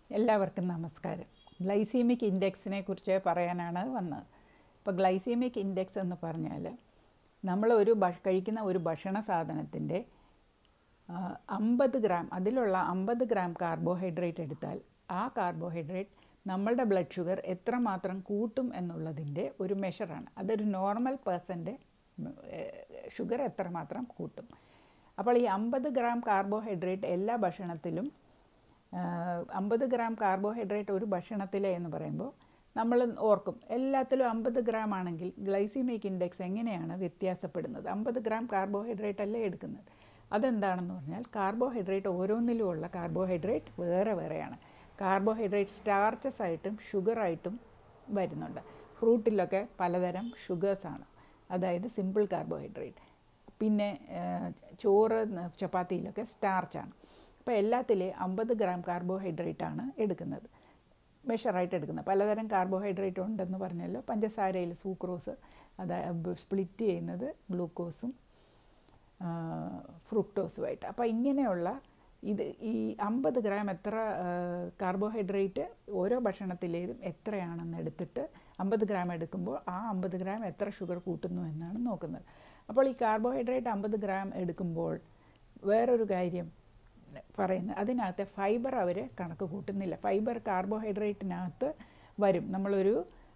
എല്ലാവർക്കും നമസ്കാരം ഗ്ലൈസീമിക് ഇൻഡെക്സിനെ കുറിച്ച് പറയാനാണ് വന്നത് ഇപ്പോൾ ഗ്ലൈസീമിക് ഇൻഡെക്സ് എന്ന് പറഞ്ഞാൽ നമ്മൾ ഒരു ഭ കഴിക്കുന്ന ഒരു ഭക്ഷണ സാധനത്തിൻ്റെ അമ്പത് ഗ്രാം അതിലുള്ള അമ്പത് ഗ്രാം കാർബോഹൈഡ്രേറ്റ് എടുത്താൽ ആ കാർബോഹൈഡ്രേറ്റ് നമ്മളുടെ ബ്ലഡ് ഷുഗർ എത്രമാത്രം കൂട്ടും എന്നുള്ളതിൻ്റെ ഒരു മെഷറാണ് അതൊരു നോർമൽ പേഴ്സൻ്റെ ഷുഗർ എത്രമാത്രം കൂട്ടും അപ്പോൾ ഈ അമ്പത് ഗ്രാം കാർബോഹൈഡ്രേറ്റ് എല്ലാ ഭക്ഷണത്തിലും അമ്പത് ഗ്രാം കാർബോഹൈഡ്രേറ്റ് ഒരു ഭക്ഷണത്തിൽ എന്ന് പറയുമ്പോൾ നമ്മൾ ഓർക്കും എല്ലാത്തിലും അമ്പത് ഗ്രാം ആണെങ്കിൽ ഗ്ലൈസിമിക് ഇൻഡെക്സ് എങ്ങനെയാണ് വ്യത്യാസപ്പെടുന്നത് അമ്പത് ഗ്രാം കാർബോഹൈഡ്രേറ്റ് അല്ലേ എടുക്കുന്നത് അതെന്താണെന്ന് പറഞ്ഞാൽ കാർബോഹൈഡ്രേറ്റ് ഓരോന്നിലുമുള്ള കാർബോഹൈഡ്രേറ്റ് വേറെ വേറെയാണ് കാർബോഹൈഡ്രേറ്റ് സ്റ്റാർച്ചസ് ആയിട്ടും ഷുഗറായിട്ടും വരുന്നുണ്ട് ഫ്രൂട്ടിലൊക്കെ പലതരം ഷുഗേഴ്സാണ് അതായത് സിമ്പിൾ കാർബോഹൈഡ്രേറ്റ് പിന്നെ ചോറ് ചപ്പാത്തിയിലൊക്കെ സ്റ്റാർച്ചാണ് അപ്പോൾ എല്ലാത്തിലെ അമ്പത് ഗ്രാം കാർബോഹൈഡ്രേറ്റ് ആണ് എടുക്കുന്നത് മെഷറായിട്ട് എടുക്കുന്നത് പലതരം കാർബോഹൈഡ്രേറ്റ് ഉണ്ടെന്ന് പറഞ്ഞല്ലോ പഞ്ചസാരയിൽ സൂക്രോസ് അത് സ്പ്ലിറ്റ് ചെയ്യുന്നത് ഗ്ലൂക്കോസും ഫ്രുക്ടോസുമായിട്ട് അപ്പോൾ ഇങ്ങനെയുള്ള ഇത് ഈ അമ്പത് ഗ്രാം എത്ര കാർബോഹൈഡ്രേറ്റ് ഓരോ ഭക്ഷണത്തിലേതും എത്രയാണെന്ന് എടുത്തിട്ട് അമ്പത് ഗ്രാം എടുക്കുമ്പോൾ ആ അമ്പത് ഗ്രാം എത്ര ഷുഗർ കൂട്ടുന്നു എന്നാണ് നോക്കുന്നത് അപ്പോൾ ഈ കാർബോഹൈഡ്രേറ്റ് അമ്പത് ഗ്രാം എടുക്കുമ്പോൾ വേറൊരു കാര്യം പറയുന്നത് അതിനകത്ത് ഫൈബർ അവർ കണക്ക് കൂട്ടുന്നില്ല ഫൈബർ കാർബോഹൈഡ്രേറ്റിനകത്ത് വരും നമ്മളൊരു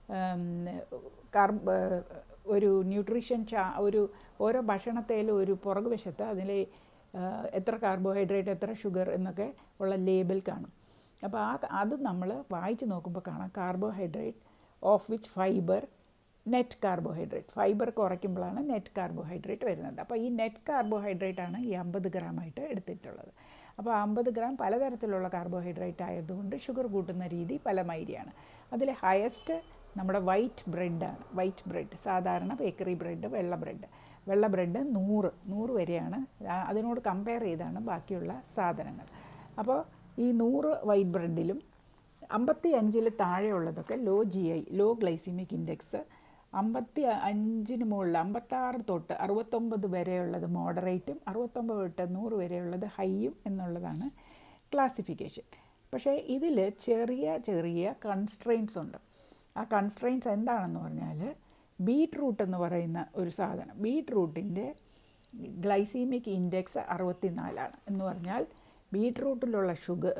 കാർബ് ഒരു ന്യൂട്രീഷൻ ചാ ഒരു ഓരോ ഭക്ഷണത്തേലും ഒരു പുറകു വശത്ത് അതിൽ എത്ര കാർബോഹൈഡ്രേറ്റ് എത്ര ഷുഗർ എന്നൊക്കെ ഉള്ള ലേബൽ കാണും അപ്പോൾ ആ അത് നമ്മൾ വായിച്ച് നോക്കുമ്പോൾ കാണാം carbohydrate of which fibre net carbohydrate fibre കുറയ്ക്കുമ്പോഴാണ് നെറ്റ് കാർബോഹൈഡ്രേറ്റ് വരുന്നത് അപ്പോൾ ഈ നെറ്റ് കാർബോഹൈഡ്രേറ്റ് ആണ് ഈ അമ്പത് ഗ്രാമായിട്ട് എടുത്തിട്ടുള്ളത് അപ്പോൾ അമ്പത് ഗ്രാം പലതരത്തിലുള്ള കാർബോഹൈഡ്രേറ്റ് ആയതുകൊണ്ട് ഷുഗർ കൂട്ടുന്ന രീതി പല മൈരിയാണ് അതിൽ ഹയസ്റ്റ് നമ്മുടെ വൈറ്റ് ബ്രെഡാണ് വൈറ്റ് ബ്രെഡ് സാധാരണ ബേക്കറി ബ്രെഡ് വെള്ള ബ്രെഡ് വെള്ള ബ്രെഡ് നൂറ് നൂറ് വരെയാണ് അതിനോട് കമ്പയർ ചെയ്താണ് ബാക്കിയുള്ള സാധനങ്ങൾ അപ്പോൾ ഈ നൂറ് വൈറ്റ് ബ്രെഡിലും അമ്പത്തി അഞ്ചിൽ താഴെയുള്ളതൊക്കെ low G I low glycemic index അമ്പത്തി അഞ്ചിന് മുകളിൽ അമ്പത്താറ് തൊട്ട് അറുപത്തൊമ്പത് വരെയുള്ളത് മോഡറേറ്റും അറുപത്തൊമ്പത് തൊട്ട് നൂറ് വരെയുള്ളത് ഹൈയും എന്നുള്ളതാണ് ക്ലാസിഫിക്കേഷൻ പക്ഷേ ഇതിൽ ചെറിയ ചെറിയ കൺസ്ട്രെയിൻസ് ഉണ്ട് ആ കൺസ്ട്രെയിൻസ് എന്താണെന്ന് പറഞ്ഞാൽ ബീട്രൂട്ട് എന്ന് പറയുന്ന ഒരു സാധനം ബീട്രൂട്ടിൻ്റെ ഗ്ലൈസീമിക് ഇൻഡെക്സ് അറുപത്തിനാലാണ് എന്ന് പറഞ്ഞാൽ ബീട്രൂട്ടിലുള്ള ഷുഗർ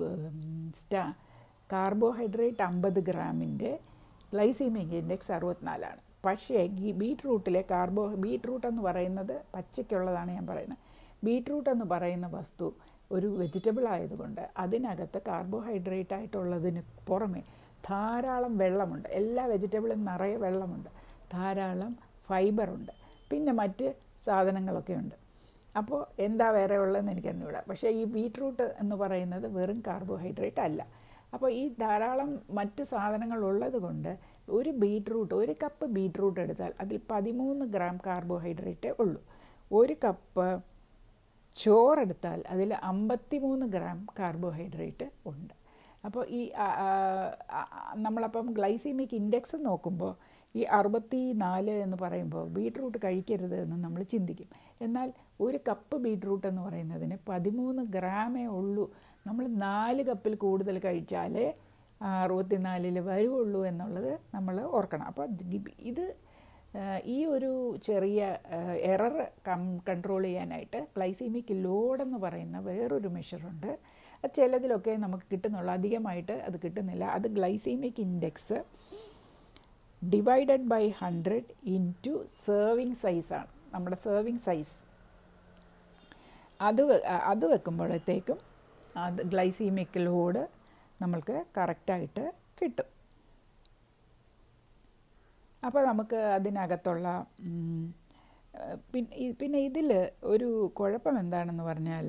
സ്റ്റാ കാർബോഹൈഡ്രേറ്റ് അമ്പത് ഗ്രാമിൻ്റെ ഗ്ലൈസീമിക് ഇൻഡെക്സ് അറുപത്തിനാലാണ് പക്ഷേ ഈ ബീട്രൂട്ടിലെ കാർബോ ബീട്രൂട്ട് എന്ന് പറയുന്നത് പച്ചയ്ക്കുള്ളതാണ് ഞാൻ പറയുന്നത് ബീട്രൂട്ട് എന്ന് പറയുന്ന വസ്തു ഒരു വെജിറ്റബിൾ ആയതുകൊണ്ട് അതിനകത്ത് കാർബോഹൈഡ്രേറ്റ് ആയിട്ടുള്ളതിന് പുറമെ ധാരാളം വെള്ളമുണ്ട് എല്ലാ വെജിറ്റബിളും നിറയെ വെള്ളമുണ്ട് ധാരാളം ഫൈബറുണ്ട് പിന്നെ മറ്റ് സാധനങ്ങളൊക്കെ ഉണ്ട് അപ്പോൾ എന്താ വേറെ ഉള്ളതെന്ന് എനിക്കറിഞ്ഞൂടാ പക്ഷേ ഈ ബീട്രൂട്ട് എന്ന് പറയുന്നത് വെറും കാർബോഹൈഡ്രേറ്റ് അല്ല അപ്പോൾ ഈ ധാരാളം മറ്റ് സാധനങ്ങൾ ഉള്ളത് കൊണ്ട് ഒരു ബീട്രൂട്ട് ഒരു കപ്പ് ബീട്രൂട്ട് എടുത്താൽ അതിൽ പതിമൂന്ന് ഗ്രാം കാർബോഹൈഡ്രേറ്റേ ഉള്ളൂ ഒരു കപ്പ് ചോറെടുത്താൽ അതിൽ അമ്പത്തി മൂന്ന് ഗ്രാം കാർബോഹൈഡ്രേറ്റ് ഉണ്ട് അപ്പോൾ ഈ നമ്മളപ്പം ഗ്ലൈസീമിക് ഇൻഡെക്സ് നോക്കുമ്പോൾ ഈ അറുപത്തി നാല് എന്ന് പറയുമ്പോൾ ബീട്രൂട്ട് കഴിക്കരുത് എന്ന് നമ്മൾ ചിന്തിക്കും എന്നാൽ ഒരു കപ്പ് ബീട്രൂട്ട് എന്ന് പറയുന്നതിന് പതിമൂന്ന് ഗ്രാമേ ഉള്ളൂ നമ്മൾ നാല് കപ്പിൽ കൂടുതൽ കഴിച്ചാലേ അറുപത്തിനാലിൽ വരുള്ളൂ എന്നുള്ളത് നമ്മൾ ഓർക്കണം അപ്പോൾ ഇത് ഈ ഒരു ചെറിയ എറർ കം കൺട്രോൾ ചെയ്യാനായിട്ട് ഗ്ലൈസീമിക് ലോഡെന്ന് പറയുന്ന വേറൊരു മെഷറുണ്ട് അത് ചിലതിലൊക്കെ നമുക്ക് കിട്ടുന്നുള്ളൂ അധികമായിട്ട് അത് കിട്ടുന്നില്ല അത് glycemic index divided by hundred into serving സൈസാണ് നമ്മുടെ സെർവിങ് സൈസ് അത് അത് വെക്കുമ്പോഴത്തേക്കും അത് ഗ്ലൈസീമിക് ലോഡ് നമ്മൾക്ക് കറക്റ്റായിട്ട് കിട്ടും അപ്പോൾ നമുക്ക് അതിനകത്തുള്ള പിന്നെ പിന്നെ ഇതിൽ ഒരു കുഴപ്പം എന്താണെന്ന് പറഞ്ഞാൽ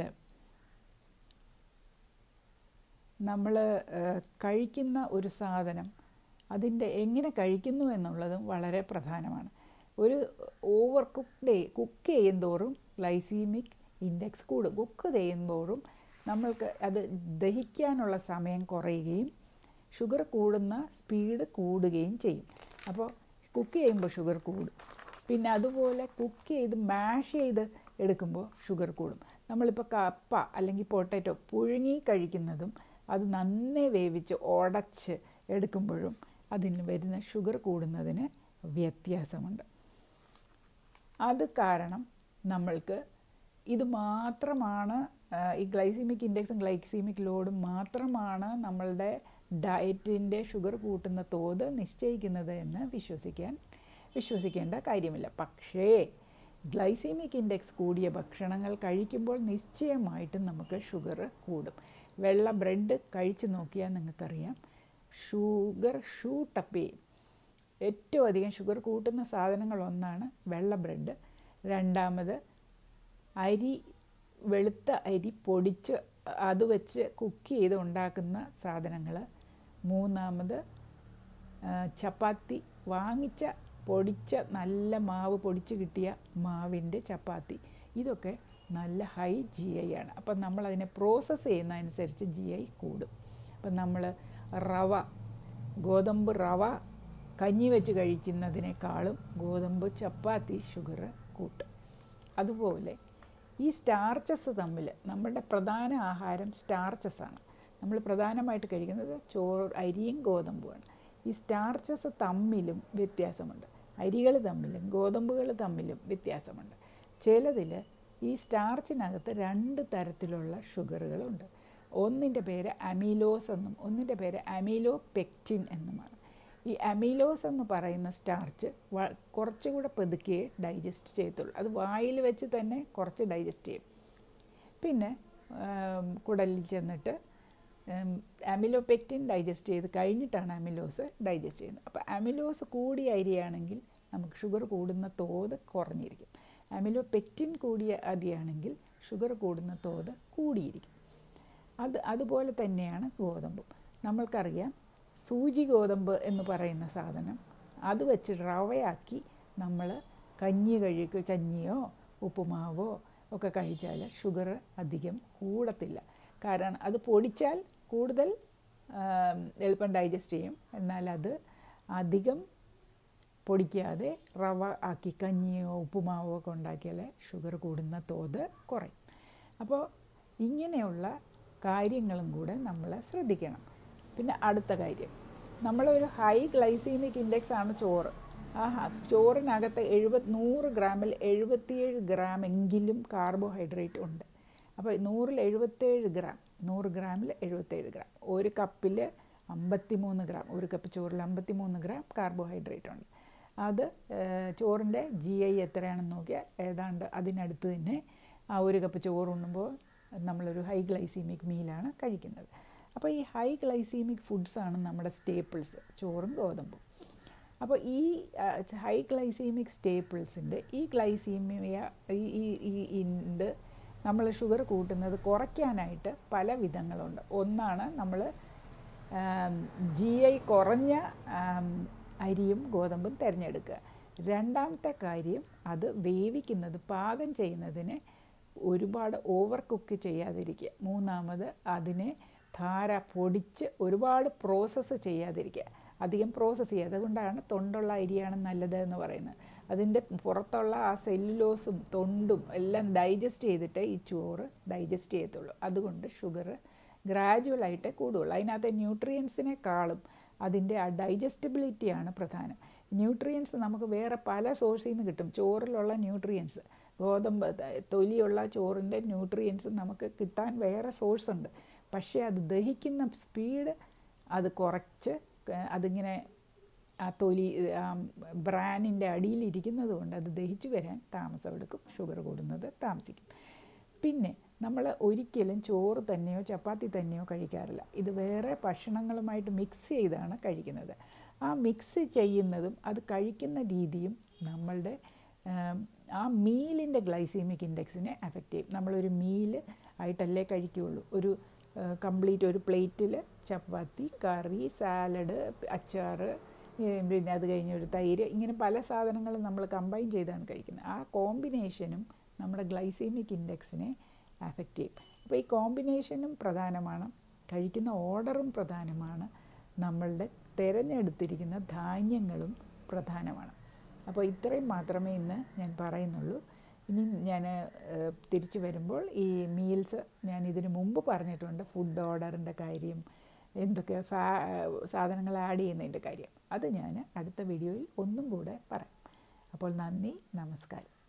നമ്മൾ കഴിക്കുന്ന ഒരു സാധനം അതിൻ്റെ എങ്ങനെ കഴിക്കുന്നു എന്നുള്ളതും വളരെ പ്രധാനമാണ് ഒരു ഓവർ കുക്ക് കുക്ക് ചെയ്യുന്തോറും ഗ്ലൈസീമിക് ഇൻഡെക്സ് കൂടും കുക്ക് ചെയ്യുമ്പോഴും നമ്മൾക്ക് അത് ദഹിക്കാനുള്ള സമയം കുറയുകയും ഷുഗർ കൂടുന്ന സ്പീഡ് കൂടുകയും ചെയ്യും അപ്പോൾ കുക്ക് ചെയ്യുമ്പോൾ ഷുഗർ കൂടും പിന്നെ അതുപോലെ കുക്ക് ചെയ്ത് മാഷ് ചെയ്ത് എടുക്കുമ്പോൾ ഷുഗർ കൂടും നമ്മളിപ്പോൾ കപ്പ അല്ലെങ്കിൽ പൊട്ടറ്റോ പുഴുങ്ങി കഴിക്കുന്നതും അത് നന്നേ വേവിച്ച് ഉടച്ച് എടുക്കുമ്പോഴും അതിന് വരുന്ന ഷുഗർ കൂടുന്നതിന് വ്യത്യാസമുണ്ട് അത് കാരണം നമ്മൾക്ക് ഇത് മാത്രമാണ് ആ, ഈ ഗ്ലൈസീമിക് ഇൻഡെക്സും ഗ്ലൈസീമിക് ലോഡും മാത്രമാണ് നമ്മളുടെ ഡയറ്റിൻ്റെ ഷുഗർ കൂട്ടുന്ന തോത് നിശ്ചയിക്കുന്നത് എന്ന് വിശ്വസിക്കാൻ വിശ്വസിക്കേണ്ട കാര്യമില്ല പക്ഷേ ഗ്ലൈസീമിക് ഇൻഡെക്സ് കൂടിയ ഭക്ഷണങ്ങൾ കഴിക്കുമ്പോൾ നിശ്ചയമായിട്ടും നമുക്ക് ഷുഗർ കൂടും വെള്ള ബ്രെഡ് കഴിച്ച് നോക്കിയാൽ നിങ്ങൾക്കറിയാം ഷുഗർ ഷൂട്ടപ്പ് ചെയ്യും ഏറ്റവും അധികം ഷുഗർ കൂട്ടുന്ന സാധനങ്ങളൊന്നാണ് വെള്ള ബ്രെഡ് രണ്ടാമത് അരി വെളുത്ത അരി പൊടിച്ച് അത് വെച്ച് കുക്ക് ചെയ്ത് ഉണ്ടാക്കുന്ന സാധനങ്ങൾ മൂന്നാമത് ആ, ചപ്പാത്തി വാങ്ങിച്ച പൊടിച്ച നല്ല മാവ് പൊടിച്ച് കിട്ടിയ മാവിൻ്റെ ചപ്പാത്തി ഇതൊക്കെ നല്ല ഹൈ ജി ഐ ആണ് അപ്പം നമ്മളതിനെ പ്രോസസ്സ് ചെയ്യുന്നതനുസരിച്ച് ജി ഐ കൂടും അപ്പം നമ്മൾ റവ ഗോതമ്പ് റവ കഞ്ഞി വെച്ച് കഴിക്കുന്നതിനേക്കാളും ഗോതമ്പ് ചപ്പാത്തി ഷുഗർ കൂട്ടും അതുപോലെ ഈ സ്റ്റാർച്ചസ് തമ്മിൽ നമ്മുടെ പ്രധാന ആഹാരം സ്റ്റാർച്ചസ് ആണ് നമ്മൾ പ്രധാനമായിട്ട് കഴിക്കുന്നത് ചോറ് അരിയും ഗോതമ്പുമാണ് ഈ സ്റ്റാർച്ചസ് തമ്മിലും വ്യത്യാസമുണ്ട് അരികൾ തമ്മിലും ഗോതമ്പുകൾ തമ്മിലും വ്യത്യാസമുണ്ട് ചിലതിൽ ഈ സ്റ്റാർച്ചിനകത്ത് രണ്ട് തരത്തിലുള്ള ഷുഗറുകളുണ്ട് ഒന്നിൻ്റെ പേര് അമീലോസ് എന്നും ഒന്നിൻ്റെ പേര് അമീലോ പെക്റ്റിൻ എന്നുമാണ് ഈ അമീലോസ് എന്ന് പറയുന്ന സ്റ്റാർച്ച് വ കുറച്ചുകൂടെ പതുക്കെ ഡൈജസ്റ്റ് ചെയ്യത്തുള്ളൂ അത് വായിൽ വെച്ച് തന്നെ കുറച്ച് ഡൈജസ്റ്റ് ചെയ്യും പിന്നെ ആം, കുടലിൽ ചെന്നിട്ട് അമിലോപെക്റ്റിൻ ഡൈജസ്റ്റ് ചെയ്ത് കഴിഞ്ഞിട്ടാണ് അമിലോസ് ഡൈജസ്റ്റ് ചെയ്യുന്നത് അപ്പോൾ അമിലോസ് കൂടിയ അരിയാണെങ്കിൽ നമുക്ക് ഷുഗർ കൂടുന്ന തോത് കുറഞ്ഞിരിക്കും അമിലോപെക്റ്റിൻ കൂടിയ അരിയാണെങ്കിൽ ഷുഗർ കൂടുന്ന തോത് കൂടിയിരിക്കും അത് അതുപോലെ തന്നെയാണ് ഗോതമ്പും നമ്മൾക്കറിയാം സൂചി ഗോതമ്പ് എന്ന് പറയുന്ന സാധനം അത് വെച്ച് റവയാക്കി നമ്മൾ കഞ്ഞി കഴിക്കുക കഞ്ഞിയോ ഉപ്പുമാവോ ഒക്കെ കഴിച്ചാൽ ഷുഗർ അധികം കൂടത്തില്ല കാരണം അത് പൊടിച്ചാൽ കൂടുതൽ ആം, എളുപ്പം ഡൈജസ്റ്റ് ചെയ്യും എന്നാൽ അത് അധികം പൊടിക്കാതെ റവ ആക്കി കഞ്ഞിയോ ഉപ്പുമാവോ ഒക്കെ ഉണ്ടാക്കിയാൽ ഷുഗർ കൂടുന്ന തോത് കുറയും അപ്പോൾ ഇങ്ങനെയുള്ള കാര്യങ്ങളും കൂടെ നമ്മൾ ശ്രദ്ധിക്കണം പിന്നെ അടുത്ത കാര്യം നമ്മളൊരു ഹൈ ഗ്ലൈസീമിക് ഇൻഡെക്സ് ആണ് ചോറ് ആ ഹ- ചോറിനകത്ത് എഴുപത് നൂറ് ഗ്രാമിൽ എഴുപത്തിയേഴ് ഗ്രാം എങ്കിലും കാർബോഹൈഡ്രേറ്റ് ഉണ്ട് അപ്പോൾ നൂറിൽ എഴുപത്തേഴ് ഗ്രാം നൂറ് ഗ്രാമിൽ എഴുപത്തേഴ് ഗ്രാം ഒരു കപ്പിൽ അമ്പത്തി മൂന്ന് ഗ്രാം ഒരു കപ്പ് ചോറിൽ അമ്പത്തി മൂന്ന് ഗ്രാം കാർബോഹൈഡ്രേറ്റ് ഉണ്ട് അത് ഏഹ്, ചോറിൻ്റെ ജി ഐ എത്രയാണെന്ന് നോക്കിയാൽ ഏതാണ്ട് അതിനടുത്ത് തന്നെ ആ ഒരു കപ്പ് ചോറ് ഉണ്ണുമ്പോൾ നമ്മളൊരു ഹൈ ഗ്ലൈസീമിക് മീലാണ് കഴിക്കുന്നത് അപ്പോൾ ഈ ഹൈ ഗ്ലൈസീമിക് ഫുഡ്സാണ് നമ്മുടെ സ്റ്റേപ്പിൾസ് ചോറും ഗോതമ്പും അപ്പോൾ ഈ ഹൈ ഗ്ലൈസീമിക് സ്റ്റേപ്പിൾസിൻ്റെ ഈ ഗ്ലൈസീമിയ ഈ ഈ ഈ ഇത് നമ്മൾ ഷുഗർ കൂട്ടുന്നത് കുറയ്ക്കാനായിട്ട് പല വിധങ്ങളുണ്ട് ഒന്നാണ് നമ്മൾ ജി ഐ കുറഞ്ഞ ആം, അരിയും ഗോതമ്പും തിരഞ്ഞെടുക്കുക രണ്ടാമത്തെ കാര്യം അത് വേവിക്കുന്നത് പാകം ചെയ്യുന്നതിന് ഒരുപാട് ഓവർ കുക്ക് ചെയ്യാതിരിക്കുക മൂന്നാമത് അതിനെ ധാര പൊടിച്ച് ഒരുപാട് പ്രോസസ്സ് ചെയ്യാതിരിക്കുക അധികം പ്രോസസ്സ് ചെയ്യുക അതുകൊണ്ടാണ് തൊണ്ടുള്ള അരിയാണ് നല്ലത് എന്ന് പറയുന്നത് അതിൻ്റെ പുറത്തുള്ള ആ സെല്ലുലോസും തൊണ്ടും എല്ലാം ഡൈജസ്റ്റ് ചെയ്തിട്ട് ഈ ചോറ് ഡൈജസ്റ്റ് ചെയ്യത്തുള്ളൂ അതുകൊണ്ട് ഷുഗർ ഗ്രാജുവലായിട്ടേ കൂടുള്ളൂ അതിനകത്തെ ന്യൂട്രിയൻസിനെക്കാളും അതിൻ്റെ ആ ഡൈജസ്റ്റബിലിറ്റിയാണ് പ്രധാനം ന്യൂട്രിയൻസ് നമുക്ക് വേറെ പല സോഴ്സിൽ നിന്ന് കിട്ടും ചോറിലുള്ള ന്യൂട്രിയൻസ് ഗോതമ്പ് ത- തൊലിയുള്ള ചോറിൻ്റെ ന്യൂട്രിയൻസ് നമുക്ക് കിട്ടാൻ വേറെ സോഴ്സ് ഉണ്ട് പക്ഷേ അത് ദഹിക്കുന്ന സ്പീഡ് അത് കുറച്ച് ക- അതിങ്ങനെ ആ തൊലി ആ ബ്രാനിൻ്റെ അടിയിലിരിക്കുന്നത് കൊണ്ട് അത് ദഹിച്ചു വരാൻ താമസമെടുക്കും ഷുഗർ കൂടുന്നത് താമസിക്കും പിന്നെ നമ്മൾ ഒരിക്കലും ചോറ് തന്നെയോ ചപ്പാത്തി തന്നെയോ കഴിക്കാറില്ല ഇത് വേറെ ഭക്ഷണങ്ങളുമായിട്ട് മിക്സ് ചെയ്താണ് കഴിക്കുന്നത് ആ മിക്സ് ചെയ്യുന്നതും അത് കഴിക്കുന്ന രീതിയും നമ്മളുടെ ആം, ആ മീലിൻ്റെ ഗ്ലൈസീമിക് ഇൻഡെക്സിനെ അഫക്റ്റ് ചെയ്യും നമ്മളൊരു മീല് ആയിട്ടല്ലേ കഴിക്കുകയുള്ളൂ ഒരു കംപ്ലീറ്റ് ഒരു പ്ലേറ്റിൽ ചപ്പാത്തി കറി സാലഡ് അച്ചാറ് ഏ, പിന്നെ അത് കഴിഞ്ഞ് ഒരു തൈര് ഇങ്ങനെ പല സാധനങ്ങളും നമ്മൾ കമ്പൈൻ ചെയ്താണ് കഴിക്കുന്നത് ആ കോമ്പിനേഷനും നമ്മുടെ ഗ്ലൈസീമിക് ഇൻഡെക്സിനെ അഫക്റ്റ് ചെയ്യും അപ്പോൾ ഈ കോമ്പിനേഷനും പ്രധാനമാണ് കഴിക്കുന്ന ഓർഡറും പ്രധാനമാണ് നമ്മളുടെ തിരഞ്ഞെടുത്തിരിക്കുന്ന ധാന്യങ്ങളും പ്രധാനമാണ് അപ്പോൾ ഇത്രയും മാത്രമേ ഇന്ന് ഞാൻ പറയുന്നുള്ളൂ ഇനി ഞാൻ തിരിച്ചു വരുമ്പോൾ ഈ മീൽസ് ഞാൻ ഇതിനു മുമ്പ് പറഞ്ഞിട്ടുണ്ട് ഫുഡ് ഓർഡറിൻ്റെ കാര്യം എന്തൊക്കെ ഫാ സാധനങ്ങൾ ആഡ് ചെയ്യുന്നതിൻ്റെ കാര്യം അത് ഞാൻ അടുത്ത വീഡിയോയിൽ ഒന്നും കൂടെ പറയാം അപ്പോൾ നന്ദി നമസ്കാരം